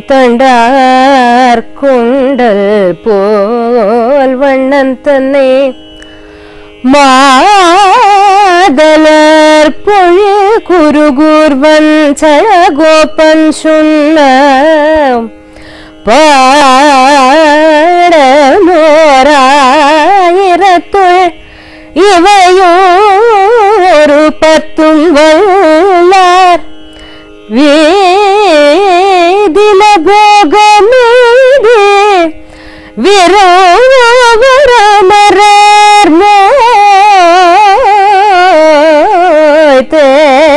தண்டார் கொண்டல் போல் வண்ணன் தன்னை மாதலர் பொழில் குருகூர்வன் சழகோப்பன் சொன்ன பாடமோராயிரத்துள் இவையோரு பத்தும் வல்லார் வேதில போகமீது விரோவரமரர் மோய்த்தே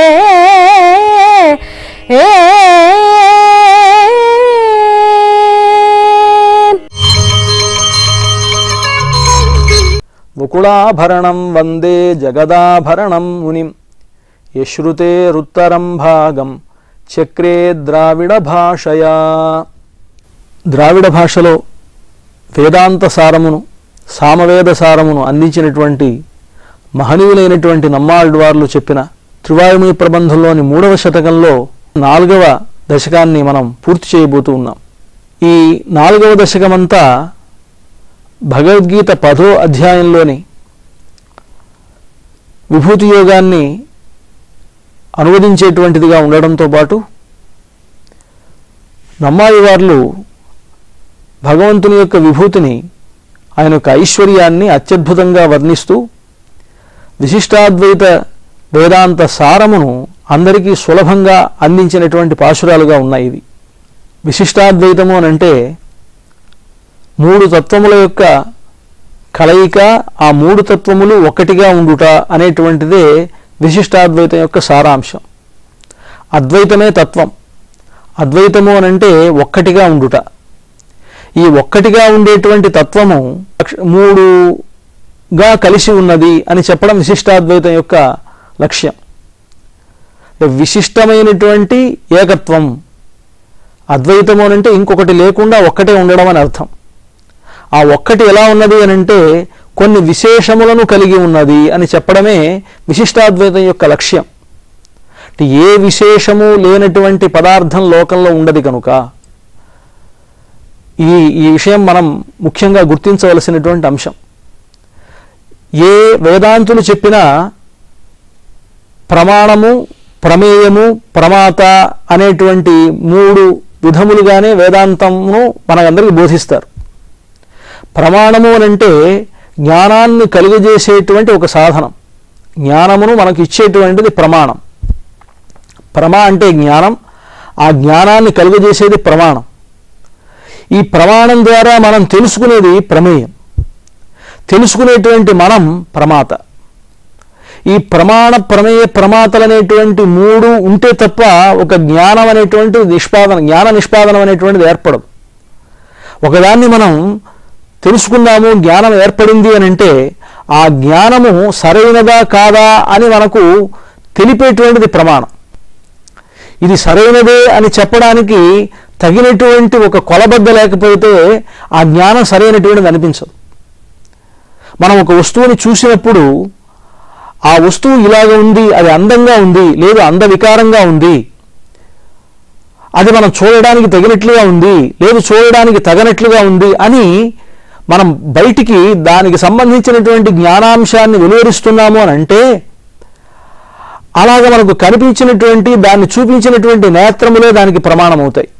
ముకుళాభరణం వందే జగదాభరణం మునిం యశ్రుతేరుత్తరం భాగం చక్రే ద్రావిడ భాషయా ద్రావిడ భాషలో వేదాంత సారమును సామవేద సారమును అందించినటువంటి మహనీయులైనటువంటి నమ్మాళ్వార్లు చెప్పిన త్రివాయుమీ ప్రబంధంలోని మూడవ శతకంలో నాలుగవ దశకాన్ని మనం పూర్తి చేయబోతూ ఉన్నాం ఈ నాలుగవ దశకమంతా భగవద్గీత పదో అధ్యాయంలోని విభూతి యోగాన్ని అనువదించేటువంటిదిగా ఉండడంతో పాటు నమ్మాయి వార్లు భగవంతుని యొక్క విభూతిని ఆయన యొక్క ఐశ్వర్యాన్ని అత్యద్భుతంగా వర్ణిస్తూ విశిష్టాద్వైత వేదాంత సారమును అందరికీ సులభంగా అందించినటువంటి పాశురాలుగా ఉన్నాయి ఇవి విశిష్టాద్వైతము అని అంటే మూడు తత్వముల యొక్క కలయిక ఆ మూడు తత్వములు ఒక్కటిగా ఉండుట అనేటువంటిదే విశిష్టాద్వైతం యొక్క సారాంశం అద్వైతమే తత్వం అద్వైతము అని అంటే ఒక్కటిగా ఉండుట ఈ ఒక్కటిగా ఉండేటువంటి తత్వము లక్ష- మూడుగా కలిసి ఉన్నది అని చెప్పడం విశిష్టాద్వైతం యొక్క లక్ష్యం విశిష్టమైనటువంటి ఏకత్వం అద్వైతము అని అంటే ఇంకొకటి లేకుండా ఒక్కటే ఉండడం అని అర్థం ఆ ఒక్కటి ఎలా ఉన్నది అని అంటే కొన్ని విశేషములను కలిగి ఉన్నది అని చెప్పడమే విశిష్టాద్వైతం యొక్క లక్ష్యం అంటే ఏ విశేషము లేనటువంటి పదార్థం లోకంలో ఉండదు కనుక ఈ ఈ విషయం మనం ముఖ్యంగా గుర్తించవలసినటువంటి అంశం ఏ వేదాంతులు చెప్పినా ప్రమాణము ప్రమేయము ప్రమాత అనేటువంటి మూడు విధములుగానే వేదాంతమును మనకందరికీ బోధిస్తారు ప్రమాణము అని అంటే జ్ఞానాన్ని కలుగజేసేటువంటి ఒక సాధనం జ్ఞానమును మనకు ఇచ్చేటువంటిది ప్రమాణం ప్రమా అంటే జ్ఞానం ఆ జ్ఞానాన్ని కలుగజేసేది ప్రమాణం ఈ ప్రమాణం ద్వారా మనం తెలుసుకునేది ప్రమేయం తెలుసుకునేటువంటి మనం ప్రమాత ఈ ప్రమాణ ప్రమేయ ప్రమాతలు అనేటువంటి మూడు ఉంటే తప్ప ఒక జ్ఞానం అనేటువంటి నిష్పాదన జ్ఞాన నిష్పాదనం అనేటువంటిది ఏర్పడదు ఒకదాన్ని మనం తెలుసుకుందాము జ్ఞానం ఏర్పడింది అని అంటే ఆ జ్ఞానము సరైనదా కాదా అని మనకు తెలిపేటువంటిది ప్రమాణం ఇది సరైనదే అని చెప్పడానికి తగినటువంటి ఒక కొలబద్ద లేకపోతే ఆ జ్ఞానం సరైనటువంటిది అనిపించదు మనం ఒక వస్తువుని చూసినప్పుడు ఆ వస్తువు ఇలాగ ఉంది అది అందంగా ఉంది లేదు అందవికారంగా ఉంది అది మనం చూడడానికి తగినట్లుగా ఉంది లేదు చూడడానికి తగనట్లుగా ఉంది అని మనం బయటికి దానికి సంబంధించినటువంటి జ్ఞానాంశాన్ని వెలువరిస్తున్నాము అని అంటే అలాగ మనకు కనిపించినటువంటి దాన్ని చూపించినటువంటి నేత్రములే దానికి ప్రమాణం అవుతాయి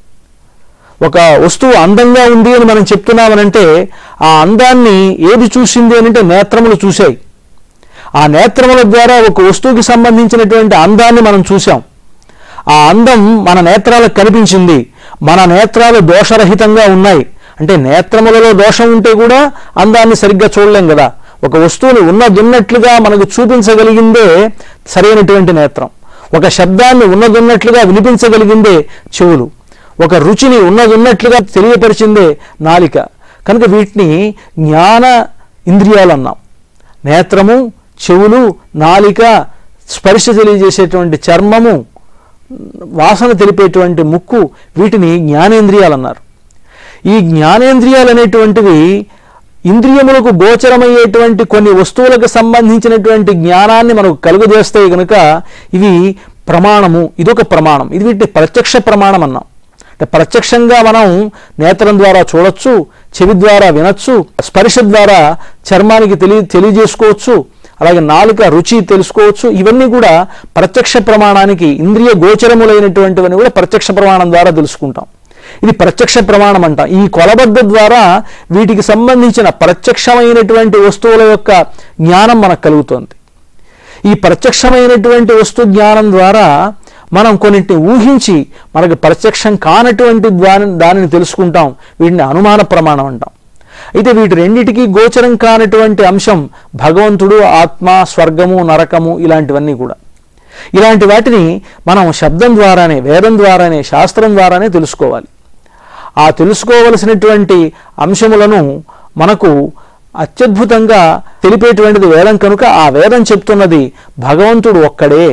ఒక వస్తువు అందంగా ఉంది అని మనం చెప్తున్నామనంటే ఆ అందాన్ని ఏది చూసింది అని అంటే నేత్రములు చూశాయి ఆ నేత్రముల ద్వారా ఒక వస్తువుకి సంబంధించినటువంటి అందాన్ని మనం చూసాం ఆ అందం మన నేత్రాలకు కనిపించింది మన నేత్రాలు దోషరహితంగా ఉన్నాయి అంటే నేత్రములలో దోషం ఉంటే కూడా అందాన్ని సరిగ్గా చూడలేం కదా ఒక వస్తువుని ఉన్నదున్నట్లుగా మనకు చూపించగలిగిందే సరైనటువంటి నేత్రం ఒక శబ్దాన్ని ఉన్నదున్నట్లుగా వినిపించగలిగిందే చెవులు ఒక రుచిని ఉన్నదున్నట్లుగా తెలియపరిచిందే నాలిక కనుక వీటిని జ్ఞాన ఇంద్రియాలు అన్నాం నేత్రము చెవులు నాలిక స్పర్శ తెలియజేసేటువంటి చర్మము వాసన తెలిపేటువంటి ముక్కు వీటిని జ్ఞానేంద్రియాలు అన్నారు ఈ జ్ఞానేంద్రియాలు అనేటువంటివి ఇంద్రియములకు గోచరమయ్యేటువంటి కొన్ని వస్తువులకు సంబంధించినటువంటి జ్ఞానాన్ని మనకు కలుగజేస్తాయి కనుక ఇవి ప్రమాణము ఇదొక ప్రమాణం ఇది వీటిని ప్రత్యక్ష ప్రమాణం అన్నాం అంటే ప్రత్యక్షంగా మనం నేత్రం ద్వారా చూడొచ్చు చెవి ద్వారా వినొచ్చు స్పర్శ ద్వారా చర్మానికి తెలియ తెలియజేసుకోవచ్చు అలాగే నాలుక రుచి తెలుసుకోవచ్చు ఇవన్నీ కూడా ప్రత్యక్ష ప్రమాణానికి ఇంద్రియ గోచరములైనటువంటివన్నీ కూడా ప్రత్యక్ష ప్రమాణం ద్వారా తెలుసుకుంటాం ఇది ప్రత్యక్ష ప్రమాణం అంట ఈ కొలబద్ద ద్వారా వీటికి సంబంధించిన ప్రత్యక్షమైనటువంటి వస్తువుల యొక్క జ్ఞానం మనకు కలుగుతుంది ఈ ప్రత్యక్షమైనటువంటి వస్తు జ్ఞానం ద్వారా మనం కొన్నింటిని ఊహించి మనకు ప్రత్యక్షం కానటువంటి దాని దానిని తెలుసుకుంటాం వీటిని అనుమాన ప్రమాణం అంటాం అయితే వీటి రెండిటికి గోచరం కానటువంటి అంశం భగవంతుడు ఆత్మ స్వర్గము నరకము ఇలాంటివన్నీ కూడా ఇలాంటి వాటిని మనం శబ్దం ద్వారానే వేదం ద్వారానే శాస్త్రం ద్వారానే తెలుసుకోవాలి ఆ తెలుసుకోవలసినటువంటి అంశములను మనకు అత్యద్భుతంగా తెలిపేటువంటిది వేదం కనుక ఆ వేదం చెప్తున్నది భగవంతుడు ఒక్కడే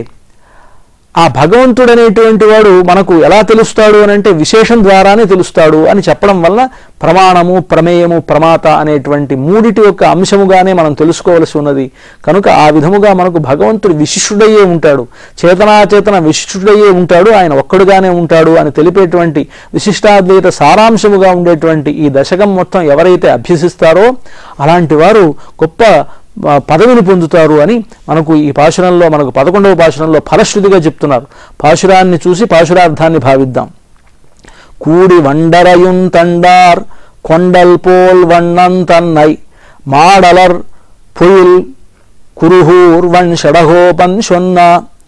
ఆ భగవంతుడు అనేటువంటి వాడు మనకు ఎలా తెలుస్తాడు అని అంటే విశేషం ద్వారానే తెలుస్తాడు అని చెప్పడం వల్ల ప్రమాణము ప్రమేయము ప్రమాత అనేటువంటి మూడిటి యొక్క అంశముగానే మనం తెలుసుకోవలసి ఉన్నది కనుక ఆ విధముగా మనకు భగవంతుడు విశిష్టుడయ్యే ఉంటాడు చేతనాచేతన విశిష్టుడయ్యే ఉంటాడు ఆయన ఒక్కడుగానే ఉంటాడు అని తెలిపేటువంటి విశిష్టాద్వైత సారాంశముగా ఉండేటువంటి ఈ దశకం మొత్తం ఎవరైతే అభ్యసిస్తారో అలాంటి వారు గొప్ప ఆ, పదవిని పొందుతారు అని మనకు ఈ పాశురంలో మనకు పదకొండవ పాశురంలో ఫలశ్రుతిగా చెప్తున్నారు పాశురాన్ని చూసి పాశురార్థాన్ని భావిద్దాం కూడి వండరయున్ తండార్ కొండల్ పోల్ వண்ணం తన్నై మాడలర్ పొయిల్ కురుహూర్ వన్ షడహోపన్ షొన్న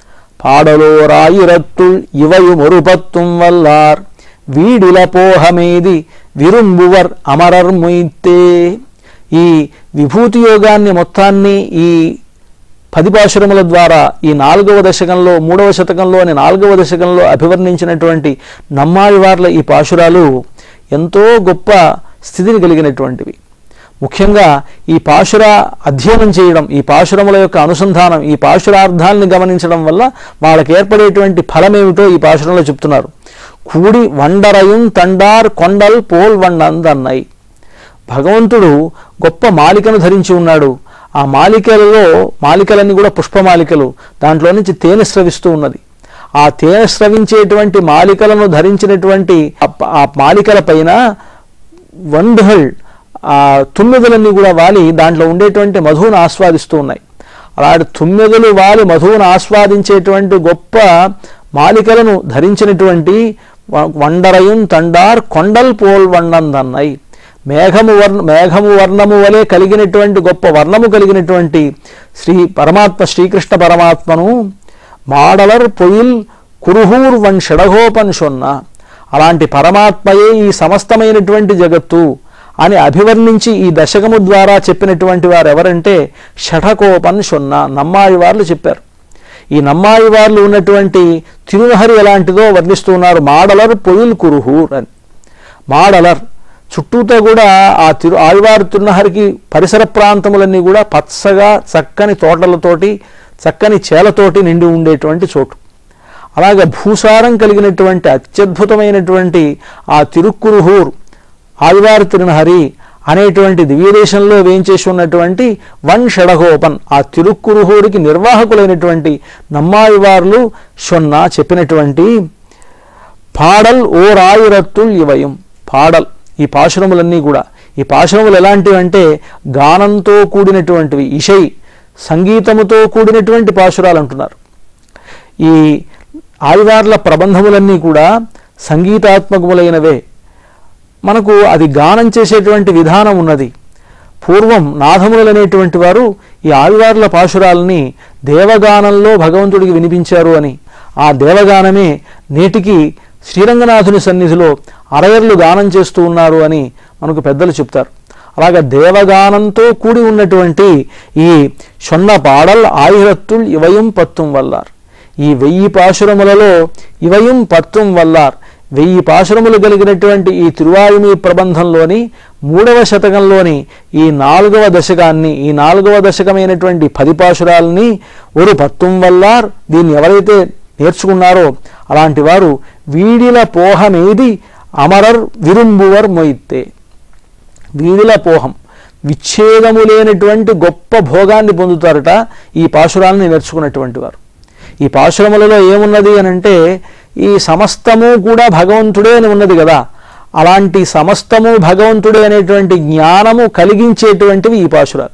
பாடலோர் ஆயிரத்துள் இவையும் ஒரு பத்தும் வல்லார் வீடில போகமேది విరుంబువర్ అమరర్ మొయితే ఈ విభూతి యోగాన్ని మొత్తాన్ని ఈ పది పాశురముల ద్వారా ఈ నాలుగవ దశకంలో మూడవ శతకంలోని నాలుగవ దశకంలో అభివర్ణించినటువంటి నమ్మాయివార్ల ఈ పాశురాలు ఎంతో గొప్ప స్థితిని కలిగినటువంటివి ముఖ్యంగా ఈ పాశుర అధ్యయనం చేయడం ఈ పాశురముల యొక్క అనుసంధానం ఈ పాశురార్థాలని గమనించడం వల్ల వాళ్ళకి ఏర్పడేటువంటి ఫలమేమిటో ఈ పాశురంలో చెప్తున్నారు కూడి వండరయుం తండార్ కొండల్ పోల్ వండందన్నై భగవంతుడు గొప్ప మాలికను ధరించి ఉన్నాడు ఆ మాలికలలో మాలికలన్నీ కూడా పుష్పమాలికలు దాంట్లో నుంచి తేనె స్రవిస్తూ ఉన్నది ఆ తేనె స్రవించేటువంటి మాలికలను ధరించినటువంటి ఆ- ఆ మాలికల పైన వండుహల్ ఆ తుమ్మెదలన్నీ కూడా వాలి దాంట్లో ఉండేటువంటి మధువును ఆస్వాదిస్తూ ఉన్నాయి అలాంటి తుమ్మెదలు వాలి మధువును ఆస్వాదించేటువంటి గొప్ప మాలికలను ధరించినటువంటి వ- వండరయుం తండార్ కొండల్ పోల్ వండందన్నాయి మేఘము వర్ణ మేఘము వర్ణము వలె కలిగినటువంటి గొప్ప వర్ణము కలిగినటువంటి శ్రీ పరమాత్మ శ్రీకృష్ణ పరమాత్మను మాడలర్ పొయిల్ కురుహూర్ వన్ షడగోపన్ షొన్న అలాంటి పరమాత్మయే ఈ సమస్తమైనటువంటి జగత్తు అని అభివర్ణించి ఈ దశకము ద్వారా చెప్పినటువంటి వారు ఎవరంటే షఠకోపన్ షొన్న నమ్మాయి వార్లు చెప్పారు ఈ నమ్మాయి వార్లు ఉన్నటువంటి తిరునహరి ఎలాంటిదో వర్ణిస్తూ ఉన్నారు మాడలర్ పొయిల్ కురుహూర్ అని మాడలర్ చుట్టూతో కూడా ఆ తిరు ఆళ్వారు తిరునహరికి పరిసర ప్రాంతములన్నీ కూడా పచ్చగా చక్కని తోటలతోటి చక్కని చేలతోటి నిండి ఉండేటువంటి చోటు అలాగే భూసారం కలిగినటువంటి అత్యద్భుతమైనటువంటి ఆ తిరుక్కురుహూర్ ఆదివారు తిరునహరి అనేటువంటి దివ్యదేశంలో వేయించేసి ఉన్నటువంటి వన్ షడగోపన్ ఆ తిరుక్కురుహూరికి నిర్వాహకులైనటువంటి నమ్మాయివార్లు షొన్న చెప్పినటువంటి పాడల్ ఓ రాయురత్తుల్ ఇవయం పాడల్ ఈ పాశురములన్నీ కూడా ఈ పాశురములు ఎలాంటివి అంటే గానంతో కూడినటువంటివి ఇషై సంగీతముతో కూడినటువంటి పాశురాలు అంటున్నారు ఈ ఆదివార్ల ప్రబంధములన్నీ కూడా సంగీతాత్మకములైనవే మనకు అది గానం చేసేటువంటి విధానం ఉన్నది పూర్వం నాథములు అనేటువంటి వారు ఈ ఆదివారుల పాశురాలని దేవగానంలో భగవంతుడికి వినిపించారు అని ఆ దేవగానమే నేటికి శ్రీరంగనాథుని సన్నిధిలో అరయర్లు గానం చేస్తూ ఉన్నారు అని మనకు పెద్దలు చెప్తారు అలాగే దేవగానంతో కూడి ఉన్నటువంటి ఈ షొన్న పాడల్ ఆయిరత్తుల్ ఇవయం పత్తుం వల్లార్ ఈ వెయ్యి పాశురములలో ఇవయం పత్తుం వల్లార్ వెయ్యి పాశురములు కలిగినటువంటి ఈ తిరువాయుమి ప్రబంధంలోని మూడవ శతకంలోని ఈ నాలుగవ దశకాన్ని ఈ నాలుగవ దశకమైనటువంటి పది పాశురాలని ఒక పత్తుం వల్లార్ దీన్ని ఎవరైతే నేర్చుకున్నారో అలాంటి వారు వీడిల పోహమేది అమరర్ విరుంబువర్ మొయిత్తే వీడిల పోహం విచ్ఛేదము లేనటువంటి గొప్ప భోగాన్ని పొందుతారట ఈ పాశురాలని నేర్చుకున్నటువంటి వారు ఈ పాశురములలో ఏమున్నది అని అంటే ఈ సమస్తము కూడా భగవంతుడే అని ఉన్నది కదా అలాంటి సమస్తము భగవంతుడే అనేటువంటి జ్ఞానము కలిగించేటువంటివి ఈ పాశురాలు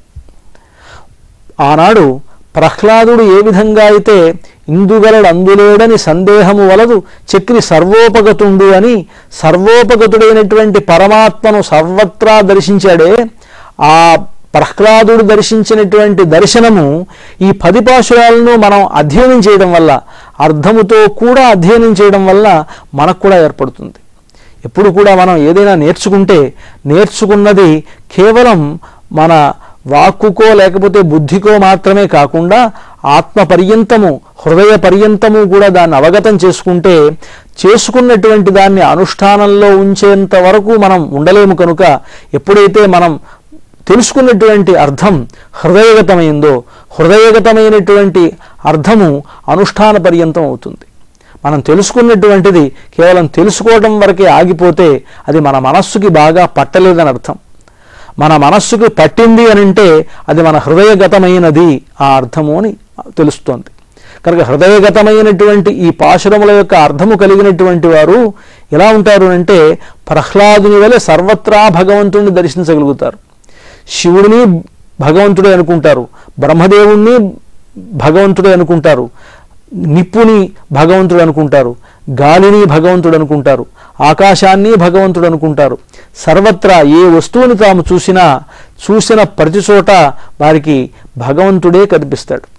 ఆనాడు ప్రహ్లాదుడు ఏ విధంగా అయితే ఇందుగలడు అందులేడని సందేహము వలదు చక్రి సర్వోపగతుండు అని సర్వోపగతుడైనటువంటి పరమాత్మను సర్వత్రా దర్శించాడే ఆ ప్రహ్లాదుడు దర్శించినటువంటి దర్శనము ఈ పది పాశురాలను మనం అధ్యయనం చేయడం వల్ల అర్థముతో కూడా అధ్యయనం చేయడం వల్ల మనకు కూడా ఏర్పడుతుంది ఎప్పుడు కూడా మనం ఏదైనా నేర్చుకుంటే నేర్చుకున్నది కేవలం మన వాక్కుకో లేకపోతే బుద్ధికో మాత్రమే కాకుండా ఆత్మ పర్యంతము హృదయ పర్యంతము కూడా దాన్ని అవగతం చేసుకుంటే చేసుకున్నటువంటి దాన్ని అనుష్ఠానంలో ఉంచేంత వరకు మనం ఉండలేము కనుక ఎప్పుడైతే మనం తెలుసుకున్నటువంటి అర్థం హృదయగతమైందో హృదయగతమైనటువంటి అర్థము అనుష్ఠాన పర్యంతం అవుతుంది మనం తెలుసుకున్నటువంటిది కేవలం తెలుసుకోవడం వరకే ఆగిపోతే అది మన మనస్సుకి బాగా పట్టలేదని అర్థం మన మనస్సుకి పట్టింది అని అంటే అది మన హృదయగతమైనది ఆ అర్థము అని తెలుస్తోంది కనుక హృదయగతమైనటువంటి ఈ పాశురముల యొక్క అర్థము కలిగినటువంటి వారు ఎలా ఉంటారు అంటే ప్రహ్లాదుని వలె సర్వత్రా భగవంతుణ్ణి దర్శించగలుగుతారు శివుడిని భగవంతుడే అనుకుంటారు బ్రహ్మదేవుణ్ణి భగవంతుడే అనుకుంటారు నిప్పుని భగవంతుడు అనుకుంటారు గాలిని భగవంతుడు అనుకుంటారు ఆకాశాన్ని భగవంతుడు అనుకుంటారు సర్వత్రా ఏ వస్తువుని తాము చూసినా చూసిన ప్రతి చోట వారికి భగవంతుడే కనిపిస్తాడు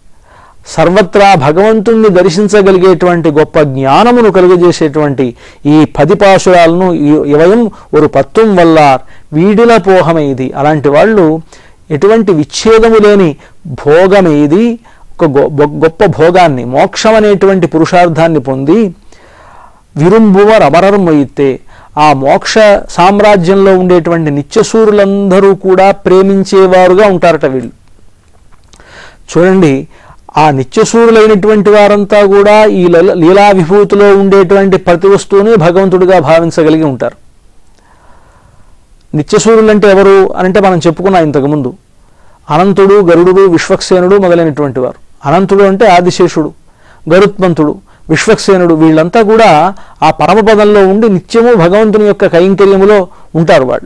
సర్వత్రా భగవంతుణ్ణి దర్శించగలిగేటువంటి గొప్ప జ్ఞానమును కలుగజేసేటువంటి ఈ పది పాశురాలను ఇ- ఇవయం ఒక పత్వం వల్ల వీడిల పోహమైది అలాంటి వాళ్ళు ఎటువంటి విచ్ఛేదము లేని భోగమేది ఒక గొ- గొ- గొప్ప భోగాన్ని మోక్షం అనేటువంటి పురుషార్థాన్ని పొంది విరుంబువర్ అమరర్మయితే ఆ మోక్ష సామ్రాజ్యంలో ఉండేటువంటి నిత్యసూరులందరూ కూడా ప్రేమించేవారుగా ఉంటారట వీళ్ళు చూడండి ఆ నిత్యసూరులైనటువంటి వారంతా కూడా ఈ లల- లీలా విభూతిలో ఉండేటువంటి ప్రతి వస్తువుని భగవంతుడిగా భావించగలిగి ఉంటారు నిత్యసూరులు అంటే ఎవరు అని అంటే మనం చెప్పుకున్నాం ఇంతకుముందు అనంతుడు గరుడు విశ్వక్సేనుడు మొదలైనటువంటి వారు అనంతుడు అంటే ఆదిశేషుడు గరుత్మంతుడు విశ్వక్సేనుడు వీళ్ళంతా కూడా ఆ పరమపదంలో ఉండి నిత్యము భగవంతుని యొక్క కైంకర్యములో ఉంటారు వాళ్ళు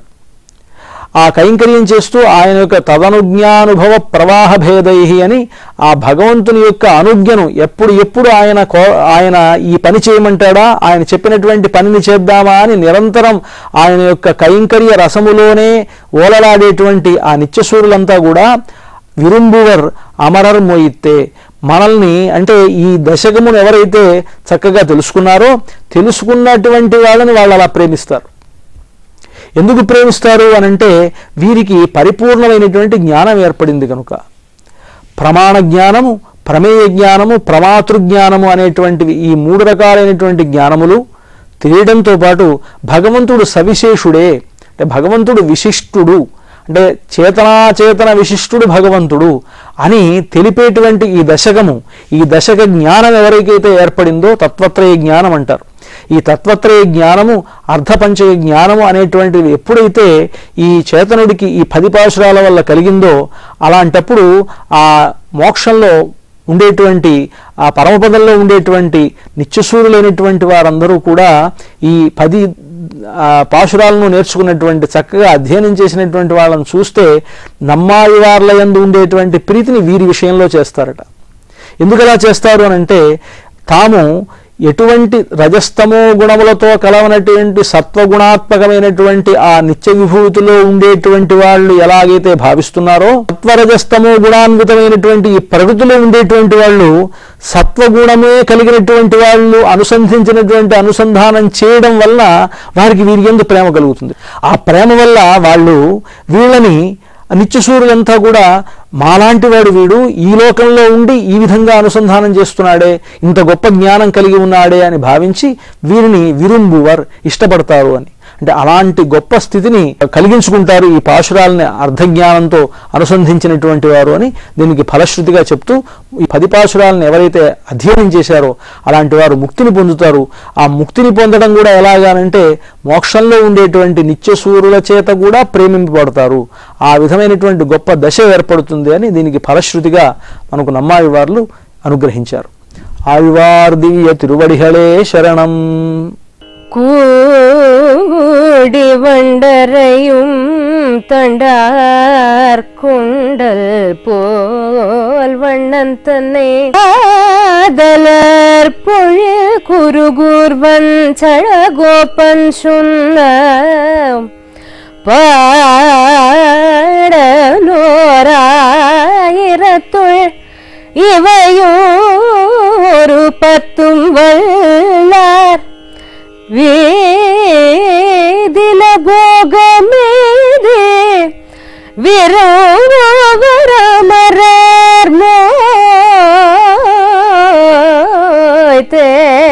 ఆ కైంకర్యం చేస్తూ ఆయన యొక్క తదనుజ్ఞానుభవ ప్రవాహ భేదై అని ఆ భగవంతుని యొక్క అనుజ్ఞను ఎప్పుడు ఎప్పుడు ఆయన కో ఆయన ఈ పని చేయమంటాడా ఆయన చెప్పినటువంటి పనిని చేద్దామా అని నిరంతరం ఆయన యొక్క కైంకర్య రసములోనే ఓలలాడేటువంటి ఆ నిత్యసూరులంతా కూడా విరుంబువర్ అమరర్ మోయిత్తే మనల్ని అంటే ఈ దశకమును ఎవరైతే చక్కగా తెలుసుకున్నారో తెలుసుకున్నటువంటి వాళ్ళని వాళ్ళు అలా ప్రేమిస్తారు ఎందుకు ప్రేమిస్తారు అని అంటే వీరికి పరిపూర్ణమైనటువంటి జ్ఞానం ఏర్పడింది కనుక ప్రమాణ జ్ఞానము ప్రమేయ జ్ఞానము ప్రమాతృ జ్ఞానము అనేటువంటివి ఈ మూడు రకాలైనటువంటి జ్ఞానములు తెలియడంతో పాటు భగవంతుడు సవిశేషుడే అంటే భగవంతుడు విశిష్టుడు అంటే చేతనాచేతన విశిష్టుడు భగవంతుడు అని తెలిపేటువంటి ఈ దశకము ఈ దశక జ్ఞానం ఎవరికైతే ఏర్పడిందో తత్వత్రయ జ్ఞానం అంటారు ఈ తత్వత్రయ జ్ఞానము అర్ధపంచయ జ్ఞానము అనేటువంటిది ఎప్పుడైతే ఈ చేతనుడికి ఈ పది పాశురాల వల్ల కలిగిందో అలాంటప్పుడు ఆ మోక్షంలో ఉండేటువంటి ఆ పరమపదంలో ఉండేటువంటి నిత్యసూరులైనటువంటి వారందరూ కూడా ఈ పది ఆ, పాశురాలను నేర్చుకున్నటువంటి చక్కగా అధ్యయనం చేసినటువంటి వాళ్ళని చూస్తే నమ్మాయి వార్ల యందు ఉండేటువంటి ప్రీతిని వీరి విషయంలో చేస్తారట ఎందుకు అలా చేస్తారు అని అంటే తాము ఎటువంటి రజస్తమో గుణములతో కలవనటువంటి సత్వగుణాత్మకమైనటువంటి ఆ నిత్య విభూతిలో ఉండేటువంటి వాళ్ళు ఎలాగైతే భావిస్తున్నారో సత్వరజస్తమో గుణాన్వితమైనటువంటి ఈ ప్రకృతిలో ఉండేటువంటి వాళ్ళు సత్వగుణమే కలిగినటువంటి వాళ్ళు అనుసంధించినటువంటి అనుసంధానం చేయడం వల్ల వారికి వీరి ఎందు ప్రేమ కలుగుతుంది ఆ ప్రేమ వల్ల వాళ్ళు వీళ్ళని నిత్యసూరులంతా కూడా మాలాంటి వాడు వీడు ఈ లోకంలో ఉండి ఈ విధంగా అనుసంధానం చేస్తున్నాడే ఇంత గొప్ప జ్ఞానం కలిగి ఉన్నాడే అని భావించి వీరిని విరుంబువర్ ఇష్టపడతారు అని అంటే అలాంటి గొప్ప స్థితిని కలిగించుకుంటారు ఈ పాశురాలని అర్ధజ్ఞానంతో అనుసంధించినటువంటి వారు అని దీనికి ఫలశ్రుతిగా చెప్తూ ఈ పది పాశురాలను ఎవరైతే అధ్యయనం చేశారో అలాంటి వారు ముక్తిని పొందుతారు ఆ ముక్తిని పొందడం కూడా ఎలాగానంటే మోక్షంలో ఉండేటువంటి నిత్యసూరుల చేత కూడా ప్రేమింపబడతారు ఆ విధమైనటువంటి గొప్ప దశ ఏర్పడుతుంది అని దీనికి ఫలశ్రుతిగా మనకు నమ్మాయి వారు అనుగ్రహించారు ஆழ்வார் திவ்ய திருவடிகளே சரணம் கூடி வண்டரையும் தண்டார் குண்டல் போல் வண்ணன் தன்னை காதலர் பொழில் குருகூர்வன் சழகோப்பன் சொன்ன பாடலோராயிரத்துள் இவையும் ஒரு பத்தும் வல்லார் வேதில போகமேதே விரமரர் மோய்த்தே